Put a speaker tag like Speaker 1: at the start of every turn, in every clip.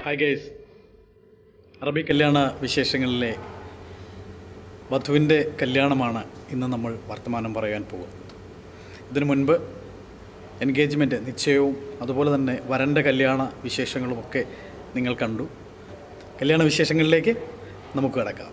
Speaker 1: hi guys അറബി കല്യാണ വിശേഷങ്ങളിലെ വധുവിൻ്റെ കല്യാണമാണ് ഇന്ന് നമ്മൾ വർത്തമാനം പറയാൻ പോകുന്നത് ഇതിനു മുൻപ് എൻഗേജ്മെൻറ്റ് നിശ്ചയവും അതുപോലെ തന്നെ വരൻ്റെ കല്യാണ വിശേഷങ്ങളുമൊക്കെ നിങ്ങൾ കണ്ടു കല്യാണ വിശേഷങ്ങളിലേക്ക് നമുക്ക് കിടക്കാം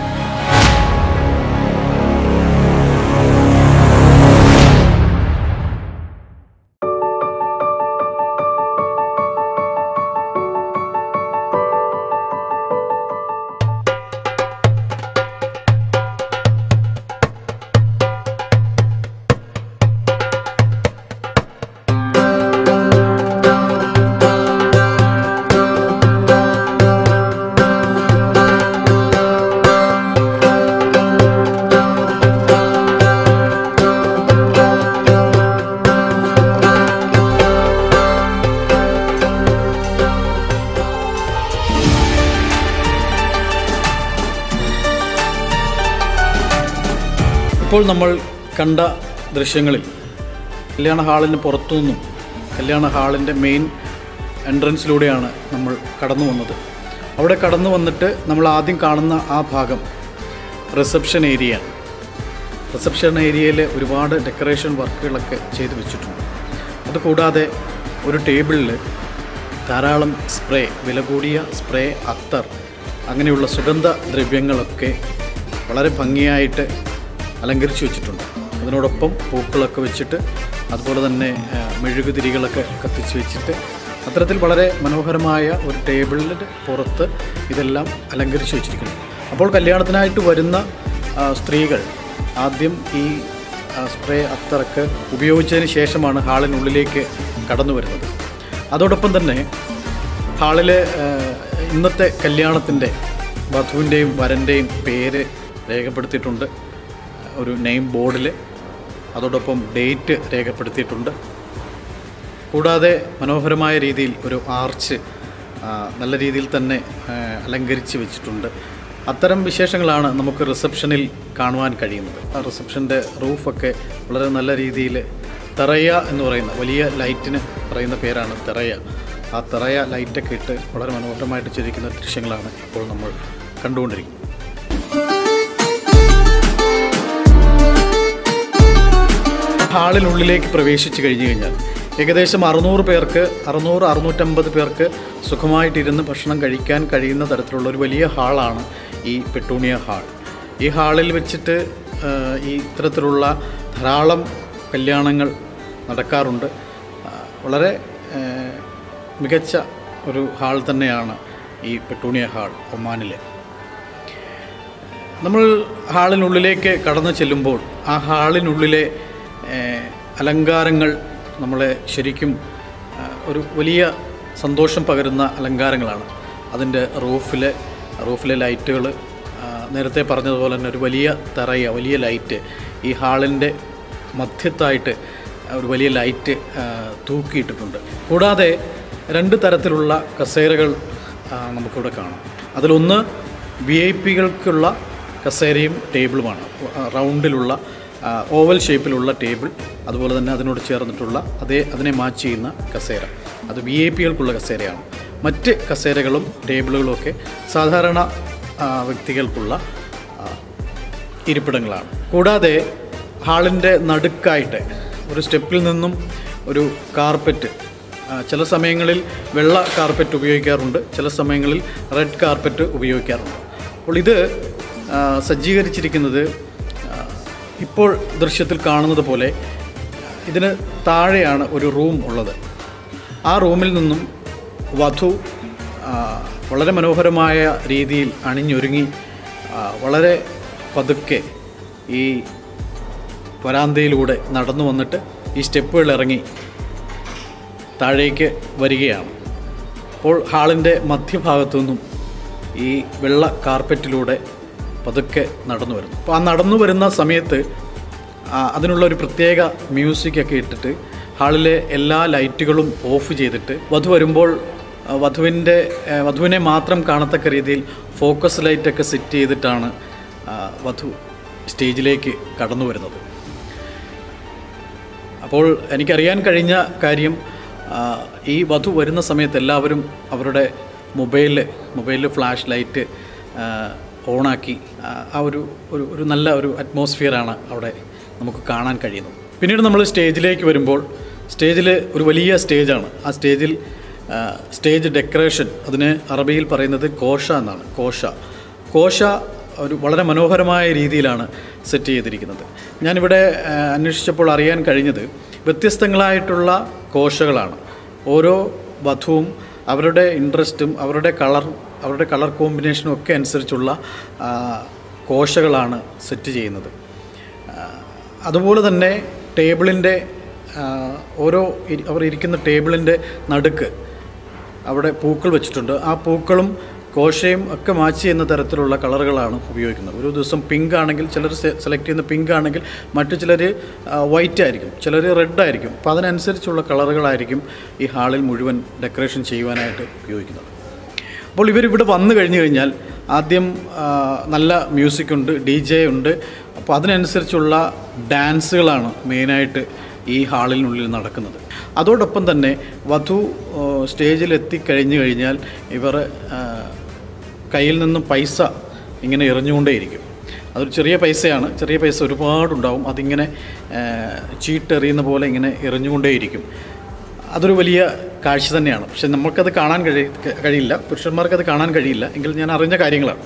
Speaker 1: ഇപ്പോൾ നമ്മൾ കണ്ട ദൃശ്യങ്ങളിൽ കല്യാണ ഹാളിന് പുറത്തുനിന്നും കല്യാണ ഹാളിൻ്റെ മെയിൻ എൻട്രൻസിലൂടെയാണ് നമ്മൾ കടന്നു വന്നത് അവിടെ കടന്നു വന്നിട്ട് നമ്മൾ ആദ്യം കാണുന്ന ആ ഭാഗം റിസപ്ഷൻ ഏരിയയാണ് റിസപ്ഷൻ ഏരിയയിൽ ഒരുപാട് ഡെക്കറേഷൻ വർക്കുകളൊക്കെ ചെയ്തു വെച്ചിട്ടുണ്ട് അതുകൂടാതെ ഒരു ടേബിളിൽ ധാരാളം സ്പ്രേ വില കൂടിയ സ്പ്രേ അത്തർ അങ്ങനെയുള്ള സുഗന്ധ ദ്രവ്യങ്ങളൊക്കെ വളരെ ഭംഗിയായിട്ട് അലങ്കരിച്ചു വെച്ചിട്ടുണ്ട് അതിനോടൊപ്പം പൂക്കളൊക്കെ വെച്ചിട്ട് അതുപോലെ തന്നെ ആ, മെഴുകുതിരികളൊക്കെ കത്തിച്ച് വെച്ചിട്ട് അത്തരത്തിൽ വളരെ മനോഹരമായ ഒരു ടേബിളിൻ്റെ പുറത്ത് ഇതെല്ലാം അലങ്കരിച്ചു വെച്ചിരിക്കുന്നു അപ്പോൾ കല്യാണത്തിനായിട്ട് വരുന്ന ആ, സ്ത്രീകൾ ആദ്യം ഈ ആ, സ്പ്രേ അത്തറൊക്കെ ഉപയോഗിച്ചതിന് ശേഷമാണ് ഹാളിനുള്ളിലേക്ക് കടന്നു വരുന്നത് അതോടൊപ്പം തന്നെ ഹാളിലെ ആ, ഇന്നത്തെ കല്യാണത്തിൻ്റെ വധുവിൻ്റെയും വരൻ്റെയും പേര് രേഖപ്പെടുത്തിയിട്ടുണ്ട് ഒരു നെയിം ബോർഡിൽ അതോടൊപ്പം ഡേറ്റ് രേഖപ്പെടുത്തിയിട്ടുണ്ട് കൂടാതെ മനോഹരമായ രീതിയിൽ ഒരു ആർച്ച് ആ, നല്ല രീതിയിൽ തന്നെ ആ, അലങ്കരിച്ച് വെച്ചിട്ടുണ്ട് അത്തരം വിശേഷങ്ങളാണ് നമുക്ക് റിസപ്ഷനിൽ കാണുവാൻ കഴിയുന്നത് ആ റിസപ്ഷൻ്റെ റൂഫൊക്കെ വളരെ നല്ല രീതിയിൽ തെറയ എന്ന് പറയുന്ന വലിയ ലൈറ്റിന് പറയുന്ന പേരാണ് തെറയ ആ തെറയ ലൈറ്റൊക്കെ ഇട്ട് വളരെ മനോഹരമായിട്ട് ചിരിക്കുന്ന ദൃശ്യങ്ങളാണ് ഇപ്പോൾ നമ്മൾ കണ്ടുകൊണ്ടിരിക്കുന്നത് ഹാളിനുള്ളിലേക്ക് പ്രവേശിച്ചു കഴിഞ്ഞു കഴിഞ്ഞാൽ ഏകദേശം അറുന്നൂറ് പേർക്ക് അറുന്നൂറ് അറുന്നൂറ്റമ്പത് പേർക്ക് സുഖമായിട്ടിരുന്ന് ഭക്ഷണം കഴിക്കാൻ കഴിയുന്ന തരത്തിലുള്ള ഒരു വലിയ ഹാളാണ് ഈ പെട്ടൂണിയ ഹാൾ ഈ ഹാളിൽ വെച്ചിട്ട് ആ, ഈ ഇത്തരത്തിലുള്ള ധാരാളം കല്യാണങ്ങൾ നടക്കാറുണ്ട് ആ, വളരെ ആ, മികച്ച ഒരു ഹാൾ തന്നെയാണ് ഈ പെട്ടൂണിയ ഹാൾ ഒമാനിലെ നമ്മൾ ഹാളിനുള്ളിലേക്ക് കടന്നു ചെല്ലുമ്പോൾ ആ ഹാളിനുള്ളിലെ ഏഹ്, അലങ്കാരങ്ങൾ നമ്മളെ ശരിക്കും ആ, ഒരു വലിയ സന്തോഷം പകരുന്ന അലങ്കാരങ്ങളാണ് അതിൻ്റെ റൂഫിലെ റൂഫിലെ ലൈറ്റുകൾ നേരത്തെ പറഞ്ഞതുപോലെ തന്നെ ഒരു വലിയ തറയ വലിയ ലൈറ്റ് ഈ ഹാളിൻ്റെ മധ്യത്തായിട്ട് ഒരു വലിയ ലൈറ്റ് ആ, തൂക്കിയിട്ടിട്ടുണ്ട് കൂടാതെ രണ്ട് തരത്തിലുള്ള കസേരകൾ ആ, നമുക്കിവിടെ കാണാം അതിലൊന്ന് വി ഐ പികൾക്കുള്ള കസേരയും ടേബിളുമാണ് ആ, റൗണ്ടിലുള്ള ആ, ഓവൽ ഷേപ്പിലുള്ള ടേബിൾ അതുപോലെ തന്നെ അതിനോട് ചേർന്നിട്ടുള്ള അതേ അതിനെ മാച്ച് ചെയ്യുന്ന കസേര അത് വി ഐ പികൾക്കുള്ള കസേരയാണ് മറ്റ് കസേരകളും ടേബിളുകളും ഒക്കെ സാധാരണ ആ, വ്യക്തികൾക്കുള്ള ആ, ഇരിപ്പിടങ്ങളാണ് കൂടാതെ ഹാളിൻ്റെ നടുക്കായിട്ട് ഒരു സ്റ്റെപ്പിൽ നിന്നും ഒരു കാർപ്പറ്റ് ആ, ചില സമയങ്ങളിൽ വെള്ള കാർപ്പറ്റ് ഉപയോഗിക്കാറുണ്ട് ചില സമയങ്ങളിൽ റെഡ് കാർപ്പറ്റ് ഉപയോഗിക്കാറുണ്ട് അപ്പോൾ ഇത് ആ, സജ്ജീകരിച്ചിരിക്കുന്നത് ആ, ഇപ്പോൾ ദൃശ്യത്തിൽ കാണുന്നത് പോലെ ഇതിന് താഴെയാണ് ഒരു റൂം ഉള്ളത് ആ റൂമിൽ നിന്നും വധു ആ, വളരെ മനോഹരമായ രീതിയിൽ അണിഞ്ഞൊരുങ്ങി ആ, വളരെ പതുക്കെ ഈ വരാന്തയിലൂടെ നടന്നു വന്നിട്ട് ഈ സ്റ്റെപ്പുകൾ ഇറങ്ങി താഴേക്ക് വരികയാണ് അപ്പോൾ ഹാളിൻ്റെ മധ്യഭാഗത്തു നിന്നും ഈ വെള്ള കാർപ്പറ്റിലൂടെ പതുക്കെ നടന്നു വരുന്നു അപ്പോൾ ആ നടന്നു വരുന്ന സമയത്ത് ആ, അതിനുള്ള ഒരു പ്രത്യേക മ്യൂസിക്കൊക്കെ ഇട്ടിട്ട് ഹാളിലെ എല്ലാ ലൈറ്റുകളും ഓഫ് ചെയ്തിട്ട് വധു വരുമ്പോൾ ആ, വധുവിൻ്റെ ആ, വധുവിനെ മാത്രം കാണത്തക്ക രീതിയിൽ ഫോക്കസ് ലൈറ്റൊക്കെ സെറ്റ് ചെയ്തിട്ടാണ് ആ, വധു സ്റ്റേജിലേക്ക് കടന്നു വരുന്നത് അപ്പോൾ എനിക്കറിയാൻ കഴിഞ്ഞ കാര്യം ആ, ഈ വധു വരുന്ന സമയത്ത് എല്ലാവരും അവരുടെ മൊബൈലിൽ മൊബൈലിൽ ഫ്ലാഷ് ലൈറ്റ് ഓണാക്കി ആ, ആ ഒരു ഒരു ഒരു നല്ല ഒരു അറ്റ്മോസ്ഫിയറാണ് അവിടെ നമുക്ക് കാണാൻ കഴിയുന്നത് പിന്നീട് നമ്മൾ സ്റ്റേജിലേക്ക് വരുമ്പോൾ സ്റ്റേജിൽ ഒരു വലിയ സ്റ്റേജാണ് ആ സ്റ്റേജിൽ ആ, സ്റ്റേജ് ഡെക്കറേഷൻ അതിന് അറബിയിൽ പറയുന്നത് കോഷ എന്നാണ് കോഷ കോഷ ഒരു വളരെ മനോഹരമായ രീതിയിലാണ് സെറ്റ് ചെയ്തിരിക്കുന്നത് ഞാനിവിടെ ആ, അന്വേഷിച്ചപ്പോൾ അറിയാൻ കഴിഞ്ഞത് വ്യത്യസ്തങ്ങളായിട്ടുള്ള കോശകളാണ് ഓരോ വധുവും അവരുടെ ഇൻട്രസ്റ്റും അവരുടെ കളർ അവരുടെ കളർ കോമ്പിനേഷനും ഒക്കെ അനുസരിച്ചുള്ള ആ, കോശകളാണ് സെറ്റ് ചെയ്യുന്നത് ആ, അതുപോലെ തന്നെ ടേബിളിൻ്റെ ആ, ഓരോ ഇരി- അവർ ഇരിക്കുന്ന ടേബിളിൻ്റെ നടുക്ക് അവിടെ പൂക്കൾ വെച്ചിട്ടുണ്ട് ആ പൂക്കളും കോശയും ഒക്കെ മാച്ച് ചെയ്യുന്ന തരത്തിലുള്ള കളറുകളാണ് ഉപയോഗിക്കുന്നത് ഒരു ദിവസം പിങ്ക് ആണെങ്കിൽ ചിലർ സെലക്ട് ചെയ്യുന്ന പിങ്ക് ആണെങ്കിൽ മറ്റു ചിലർ വൈറ്റ് ആയിരിക്കും ചിലർ റെഡ് ആയിരിക്കും അപ്പോൾ അതിനനുസരിച്ചുള്ള കളറുകളായിരിക്കും ഈ ഹാളിൽ മുഴുവൻ ഡെക്കറേഷൻ ചെയ്യുവാനായിട്ട് ഉപയോഗിക്കുന്നത് അപ്പോൾ ഇവരിവിടെ വന്നു കഴിഞ്ഞു കഴിഞ്ഞാൽ ആദ്യം ആ, നല്ല മ്യൂസിക് ഉണ്ട് ഡി ജെ ഉണ്ട് അപ്പോൾ അതിനനുസരിച്ചുള്ള ഡാൻസുകളാണ് മെയിനായിട്ട് ഈ ഹാളിനുള്ളിൽ നടക്കുന്നത് അതോടൊപ്പം തന്നെ വധു ആ, സ്റ്റേജിൽ എത്തിക്കഴിഞ്ഞു കഴിഞ്ഞാൽ ഇവർ ആ, കയ്യിൽ നിന്നും പൈസ ഇങ്ങനെ എറിഞ്ഞുകൊണ്ടേയിരിക്കും അതൊരു ചെറിയ പൈസയാണ് ചെറിയ പൈസ ഒരുപാടുണ്ടാവും അതിങ്ങനെ ആ, ചീട്ടെറിയുന്ന പോലെ ഇങ്ങനെ എറിഞ്ഞുകൊണ്ടേയിരിക്കും അതൊരു വലിയ കാഴ്ച തന്നെയാണ് പക്ഷെ നമുക്കത് കാണാൻ കഴി കഴിയില്ല പുരുഷന്മാർക്കത് കാണാൻ കഴിയില്ല എങ്കിൽ ഞാൻ അറിഞ്ഞ കാര്യങ്ങളാണ്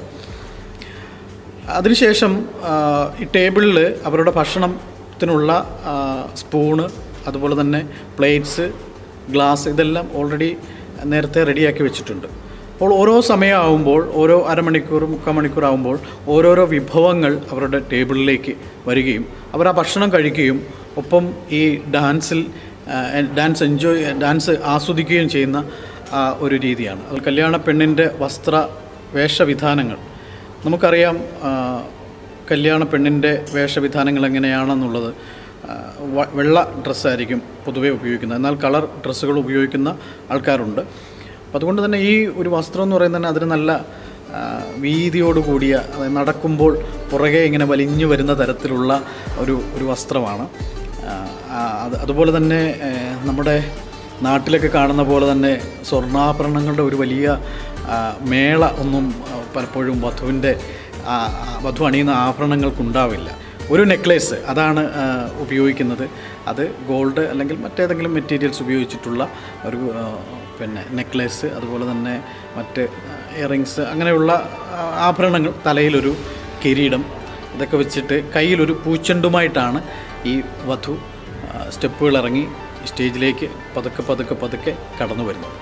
Speaker 1: അതിനുശേഷം ആ, ഈ ടേബിളിൽ അവരുടെ ഭക്ഷണത്തിനുള്ള ആ, സ്പൂണ് അതുപോലെ തന്നെ പ്ലേറ്റ്സ് ഗ്ലാസ് ഇതെല്ലാം ഓൾറെഡി നേരത്തെ റെഡിയാക്കി വെച്ചിട്ടുണ്ട് അപ്പോൾ ഓരോ സമയമാകുമ്പോൾ ഓരോ അരമണിക്കൂർ മുക്കാൽ മണിക്കൂർ ആകുമ്പോൾ ഓരോരോ വിഭവങ്ങൾ അവരുടെ ടേബിളിലേക്ക് വരികയും അവർ ആ ഭക്ഷണം കഴിക്കുകയും ഒപ്പം ഈ ഡാൻസിൽ ആ, ഡാൻസ് എൻജോയ് ഡാൻസ് ആസ്വദിക്കുകയും ചെയ്യുന്ന ആ, ഒരു രീതിയാണ് അത് കല്യാണ പെണ്ണിൻ്റെ വസ്ത്ര വേഷവിധാനങ്ങൾ നമുക്കറിയാം ആ, കല്യാണ പെണ്ണിൻ്റെ വേഷവിധാനങ്ങൾ എങ്ങനെയാണെന്നുള്ളത് ആ, വ- വെള്ള ഡ്രസ്സായിരിക്കും പൊതുവെ ഉപയോഗിക്കുന്നത് എന്നാൽ കളർ ഡ്രസ്സുകൾ ഉപയോഗിക്കുന്ന ആൾക്കാരുണ്ട് അപ്പം അതുകൊണ്ട് തന്നെ ഈ ഒരു വസ്ത്രം എന്ന് പറയുന്നത് തന്നെ അതിന് നല്ല ആ, വീതിയോട് കൂടിയ അതായത് നടക്കുമ്പോൾ പുറകെ ഇങ്ങനെ വലിഞ്ഞു വരുന്ന തരത്തിലുള്ള ഒരു ഒരു വസ്ത്രമാണ് ആ, ആ, അത് അതുപോലെ തന്നെ ഏ, നമ്മുടെ നാട്ടിലൊക്കെ കാണുന്ന പോലെ തന്നെ സ്വർണ്ണാഭരണങ്ങളുടെ ഒരു വലിയ ആ, മേള ഒന്നും ആ, പലപ്പോഴും വധുവിൻ്റെ ആ, ആ, വധു അണിയുന്ന ആഭരണങ്ങൾക്കുണ്ടാവില്ല ഒരു നെക്ലേസ് അതാണ് ആ, ഉപയോഗിക്കുന്നത് അത് ഗോൾഡ് അല്ലെങ്കിൽ മറ്റേതെങ്കിലും മെറ്റീരിയൽസ് ഉപയോഗിച്ചിട്ടുള്ള ഒരു ആ, പിന്നെ നെക്ലേസ് അതുപോലെ തന്നെ മറ്റ് ഇയറിങ്സ് അങ്ങനെയുള്ള ആ, ആഭരണങ്ങൾ തലയിലൊരു കിരീടം ഇതൊക്കെ വെച്ചിട്ട് കയ്യിലൊരു പൂച്ചെണ്ടുമായിട്ടാണ് ഈ വധു ആ, സ്റ്റെപ്പുകൾ ഇറങ്ങി സ്റ്റേജിലേക്ക് പതുക്കെ പതുക്കെ പതുക്കെ കടന്നു വരുന്നത്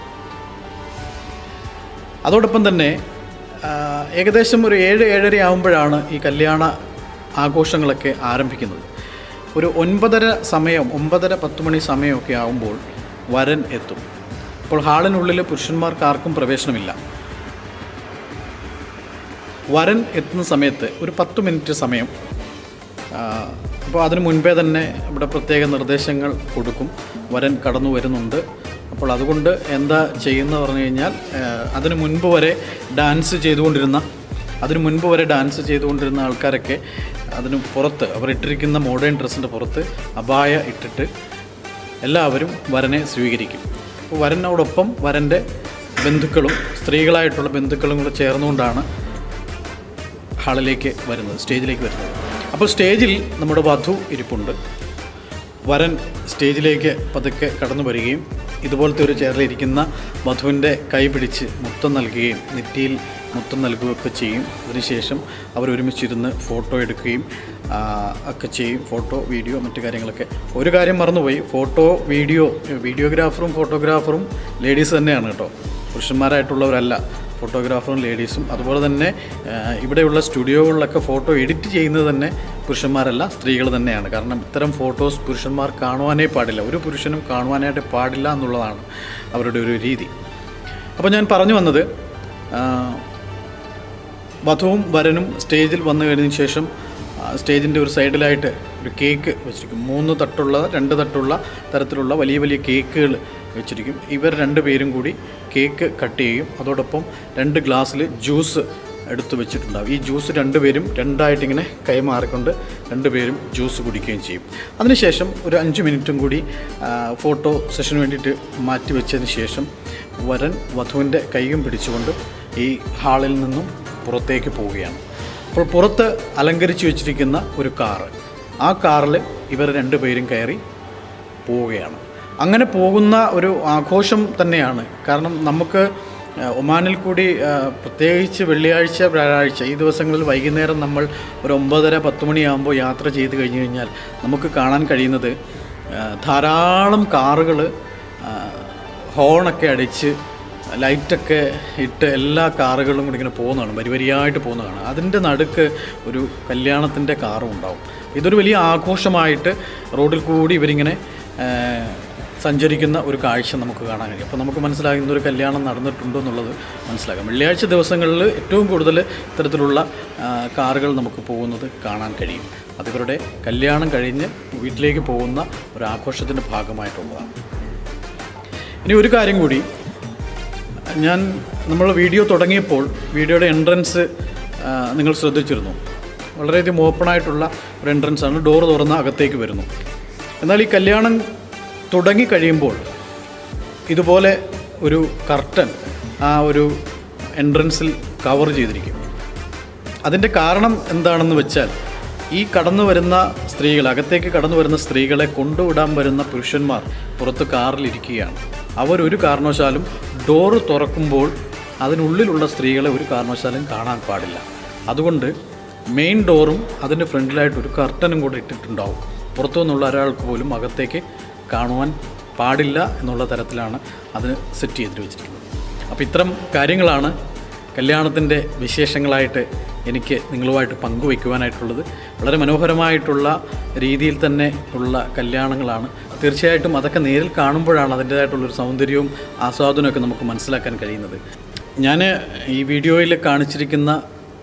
Speaker 1: അതോടൊപ്പം തന്നെ ആ, ഏകദേശം ഒരു ഏഴ് ഏഴര ആകുമ്പോഴാണ് ഈ കല്യാണ ആഘോഷങ്ങളൊക്കെ ആരംഭിക്കുന്നത് ഒരു ഒൻപതര സമയം ഒമ്പതര പത്ത് മണി സമയമൊക്കെ ആകുമ്പോൾ വരൻ എത്തും അപ്പോൾ ഹാളിനുള്ളിൽ പുരുഷന്മാർക്ക് ആർക്കും പ്രവേശനമില്ല വരൻ എത്തുന്ന സമയത്ത് ഒരു പത്ത് മിനിറ്റ് സമയം അപ്പോൾ അതിനു മുൻപേ തന്നെ ഇവിടെ പ്രത്യേക നിർദ്ദേശങ്ങൾ കൊടുക്കും വരൻ കടന്നു വരുന്നുണ്ട് അപ്പോൾ അതുകൊണ്ട് എന്താ ചെയ്യുന്നത് പറഞ്ഞു കഴിഞ്ഞാൽ ആ, അതിനു മുൻപ് വരെ ഡാൻസ് ചെയ്തുകൊണ്ടിരുന്ന അതിനു മുൻപ് വരെ ഡാൻസ് ചെയ്തുകൊണ്ടിരുന്ന ആൾക്കാരൊക്കെ അതിന് പുറത്ത് അവർ ഇട്ടിരിക്കുന്ന മോഡേൺ ഡ്രസ്സിൻ്റെ പുറത്ത് അപായ ഇട്ടിട്ട് എല്ലാവരും വരനെ സ്വീകരിക്കും അപ്പോൾ വരനോടൊപ്പം വരൻ്റെ ബന്ധുക്കളും സ്ത്രീകളായിട്ടുള്ള ബന്ധുക്കളും കൂടെ ചേർന്നുകൊണ്ടാണ് ഹാളിലേക്ക് വരുന്നത് സ്റ്റേജിലേക്ക് വരുന്നത് അപ്പോൾ സ്റ്റേജിൽ നമ്മുടെ വധു ഇരിപ്പുണ്ട് വരൻ സ്റ്റേജിലേക്ക് പതുക്കെ കടന്നു വരികയും ഇതുപോലത്തെ ഒരു ചെയറിലിരിക്കുന്ന വധുവിൻ്റെ കൈ പിടിച്ച് മുത്തം നൽകുകയും നെറ്റിയിൽ മുത്തം നൽകുകയൊക്കെ ചെയ്യും അതിനുശേഷം അവർ ഒരുമിച്ചിരുന്ന് ഫോട്ടോ എടുക്കുകയും ആ, ഒക്കെ ചെയ്യും ഫോട്ടോ വീഡിയോ മറ്റു കാര്യങ്ങളൊക്കെ ഒരു കാര്യം മറന്നുപോയി ഫോട്ടോ വീഡിയോ വീഡിയോഗ്രാഫറും ഫോട്ടോഗ്രാഫറും ലേഡീസ് തന്നെയാണ് കേട്ടോ പുരുഷന്മാരായിട്ടുള്ളവരല്ല ഫോട്ടോഗ്രാഫറും ലേഡീസും അതുപോലെ തന്നെ ആ, ഇവിടെയുള്ള സ്റ്റുഡിയോകളിലൊക്കെ ഫോട്ടോ എഡിറ്റ് ചെയ്യുന്നത് തന്നെ പുരുഷന്മാരല്ല സ്ത്രീകൾ തന്നെയാണ് കാരണം ഇത്തരം ഫോട്ടോസ് പുരുഷന്മാർ കാണുവാനേ പാടില്ല ഒരു പുരുഷനും കാണുവാനായിട്ട് പാടില്ല എന്നുള്ളതാണ് അവരുടെ ഒരു രീതി അപ്പോൾ ഞാൻ പറഞ്ഞു വന്നത് ആ, വധുവും വരനും സ്റ്റേജിൽ വന്നു കഴിഞ്ഞതിന് ശേഷം സ്റ്റേജിൻ്റെ ഒരു സൈഡിലായിട്ട് ഒരു കേക്ക് വെച്ചിരിക്കും മൂന്ന് തട്ടുള്ള രണ്ട് തട്ടുള്ള തരത്തിലുള്ള വലിയ വലിയ കേക്കുകൾ വെച്ചിരിക്കും ഇവർ രണ്ട് പേരും കൂടി കേക്ക് കട്ട് ചെയ്യും അതോടൊപ്പം രണ്ട് ഗ്ലാസ്സിൽ ജ്യൂസ് എടുത്ത് വെച്ചിട്ടുണ്ടാവും ഈ ജ്യൂസ് രണ്ടുപേരും രണ്ടായിട്ടിങ്ങനെ കൈമാറിക്കൊണ്ട് രണ്ടുപേരും ജ്യൂസ് കുടിക്കുകയും ചെയ്യും അതിനുശേഷം ഒരു അഞ്ച് മിനിറ്റും കൂടി ആ, ഫോട്ടോ സെഷന് വേണ്ടിയിട്ട് മാറ്റി വെച്ചതിന് ശേഷം വരൻ വധുവിൻ്റെ കൈയും പിടിച്ചുകൊണ്ട് ഈ ഹാളിൽ നിന്നും പുറത്തേക്ക് പോവുകയാണ് അപ്പോൾ പുറത്ത് അലങ്കരിച്ചു വെച്ചിരിക്കുന്ന ഒരു കാറ് ആ കാറിൽ ഇവർ രണ്ടുപേരും കയറി പോവുകയാണ് അങ്ങനെ പോകുന്ന ഒരു ആഘോഷം തന്നെയാണ് കാരണം നമുക്ക് ആ, ഒമാനിൽ കൂടി ആ, പ്രത്യേകിച്ച് വെള്ളിയാഴ്ച വ്യാഴാഴ്ച ഈ ദിവസങ്ങളിൽ വൈകുന്നേരം നമ്മൾ ഒരു ഒമ്പതര പത്ത് മണിയാകുമ്പോൾ യാത്ര ചെയ്ത് കഴിഞ്ഞ് കഴിഞ്ഞാൽ നമുക്ക് കാണാൻ കഴിയുന്നത് ആ, ധാരാളം കാറുകൾ ഹോണൊക്കെ അടിച്ച് ലൈറ്റൊക്കെ ഇട്ട് എല്ലാ കാറുകളും കൂടി ഇങ്ങനെ പോകുന്നതാണ് വരി വരിയായിട്ട് പോകുന്നതാണ് അതിൻ്റെ നടുക്ക് ഒരു കല്യാണത്തിൻ്റെ കാറും ഉണ്ടാവും ഇതൊരു വലിയ ആഘോഷമായിട്ട് റോഡിൽ കൂടി ഇവരിങ്ങനെ ആ, സഞ്ചരിക്കുന്ന ഒരു കാഴ്ച നമുക്ക് കാണാൻ കഴിയും അപ്പോൾ നമുക്ക് മനസ്സിലാകും ഇന്നൊരു കല്യാണം നടന്നിട്ടുണ്ടോ എന്നുള്ളത് മനസ്സിലാക്കാം വെള്ളിയാഴ്ച ദിവസങ്ങളിൽ ഏറ്റവും കൂടുതൽ ഇത്തരത്തിലുള്ള ആ, കാറുകൾ നമുക്ക് പോകുന്നത് കാണാൻ കഴിയും അതിവരുടെ കല്യാണം കഴിഞ്ഞ് വീട്ടിലേക്ക് പോകുന്ന ഒരു ആഘോഷത്തിൻ്റെ ഭാഗമായിട്ടുള്ളതാണ് ഇനി ഒരു കാര്യം കൂടി ഞാൻ നമ്മൾ വീഡിയോ തുടങ്ങിയപ്പോൾ വീഡിയോയുടെ എൻട്രൻസ് നിങ്ങൾ ശ്രദ്ധിച്ചിരുന്നു വളരെയധികം ഓപ്പണായിട്ടുള്ള ഒരു എൻട്രൻസ് ആണ് ഡോർ തുറന്ന് അകത്തേക്ക് വരുന്നു എന്നാൽ ഈ കല്യാണം തുടങ്ങി കഴിയുമ്പോൾ ഇതുപോലെ ഒരു കർട്ടൻ ആ ഒരു എൻട്രൻസിൽ കവർ ചെയ്തിരിക്കും അതിൻ്റെ കാരണം എന്താണെന്ന് വെച്ചാൽ ഈ കടന്നു വരുന്ന സ്ത്രീകൾ അകത്തേക്ക് കടന്നു വരുന്ന സ്ത്രീകളെ കൊണ്ടുവിടാൻ വരുന്ന പുരുഷന്മാർ പുറത്ത് കാറിലിരിക്കുകയാണ് അവരൊരു കാരണവശാലും ഡോറ് തുറക്കുമ്പോൾ അതിനുള്ളിലുള്ള സ്ത്രീകളെ ഒരു കാരണവശാലും കാണാൻ പാടില്ല അതുകൊണ്ട് മെയിൻ ഡോറും അതിൻ്റെ ഫ്രണ്ടിലായിട്ട് ഒരു കർട്ടനും കൂടെ ഇട്ടിട്ടുണ്ടാവും പുറത്തു നിന്നുള്ള ഒരാൾക്ക് പോലും അകത്തേക്ക് കാണുവാൻ പാടില്ല എന്നുള്ള തരത്തിലാണ് അതിന് സെറ്റ് ചെയ്തിട്ട് വെച്ചിട്ടുള്ളത് അപ്പോൾ ഇത്തരം കാര്യങ്ങളാണ് കല്യാണത്തിൻ്റെ വിശേഷങ്ങളായിട്ട് എനിക്ക് നിങ്ങളുമായിട്ട് പങ്കുവയ്ക്കുവാനായിട്ടുള്ളത് വളരെ മനോഹരമായിട്ടുള്ള രീതിയിൽ തന്നെ ഉള്ള കല്യാണങ്ങളാണ് തീർച്ചയായിട്ടും അതൊക്കെ നേരിൽ കാണുമ്പോഴാണ് അതിൻ്റേതായിട്ടുള്ളൊരു സൗന്ദര്യവും ആസ്വാദനമൊക്കെ നമുക്ക് മനസ്സിലാക്കാൻ കഴിയുന്നത് ഞാൻ ഈ വീഡിയോയിൽ കാണിച്ചിരിക്കുന്ന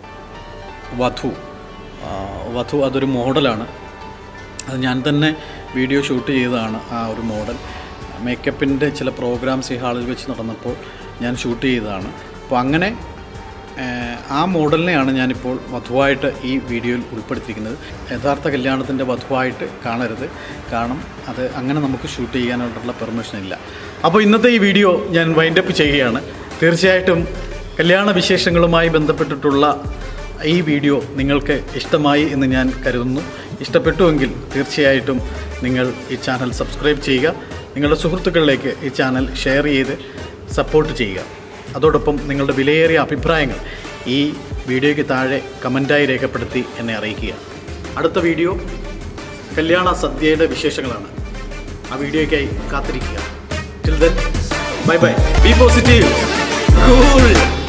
Speaker 1: വധു ആ, വധു അതൊരു മോഡലാണ് അത് ഞാൻ തന്നെ വീഡിയോ ഷൂട്ട് ചെയ്തതാണ് ആ ഒരു മോഡൽ മേക്കപ്പിൻ്റെ ചില പ്രോഗ്രാംസ് ഈ ഹാളിൽ വെച്ച് നടന്നപ്പോൾ ഞാൻ ഷൂട്ട് ചെയ്തതാണ് അപ്പോൾ അങ്ങനെ ഏഹ്, ആ മോഡലിനെയാണ് ഞാനിപ്പോൾ വധുവായിട്ട് ഈ വീഡിയോയിൽ ഉൾപ്പെടുത്തിയിരിക്കുന്നത് യഥാർത്ഥ കല്യാണത്തിൻ്റെ വധുവായിട്ട് കാണരുത് കാരണം അത് അങ്ങനെ നമുക്ക് ഷൂട്ട് ചെയ്യാനായിട്ടുള്ള പെർമിഷൻ ഇല്ല അപ്പോൾ ഇന്നത്തെ ഈ വീഡിയോ ഞാൻ വൈൻഡപ്പ് ചെയ്യുകയാണ് തീർച്ചയായിട്ടും കല്യാണ വിശേഷങ്ങളുമായി ബന്ധപ്പെട്ടിട്ടുള്ള ഈ വീഡിയോ നിങ്ങൾക്ക് ഇഷ്ടമായി എന്ന് ഞാൻ കരുതുന്നു ഇഷ്ടപ്പെട്ടുവെങ്കിൽ തീർച്ചയായിട്ടും നിങ്ങൾ ഈ ചാനൽ സബ്സ്ക്രൈബ് ചെയ്യുക നിങ്ങളുടെ സുഹൃത്തുക്കളിലേക്ക് ഈ ചാനൽ ഷെയർ ചെയ്ത് സപ്പോർട്ട് ചെയ്യുക അതോടൊപ്പം നിങ്ങളുടെ വിലയേറിയ അഭിപ്രായങ്ങൾ ഈ വീഡിയോയ്ക്ക് താഴെ കമൻറ്റായി രേഖപ്പെടുത്തി എന്നെ അറിയിക്കുക അടുത്ത വീഡിയോ കല്യാണ സദ്യയുടെ വിശേഷങ്ങളാണ് ആ വീഡിയോയ്ക്കായി കാത്തിരിക്കുക till then bye bye be positive cool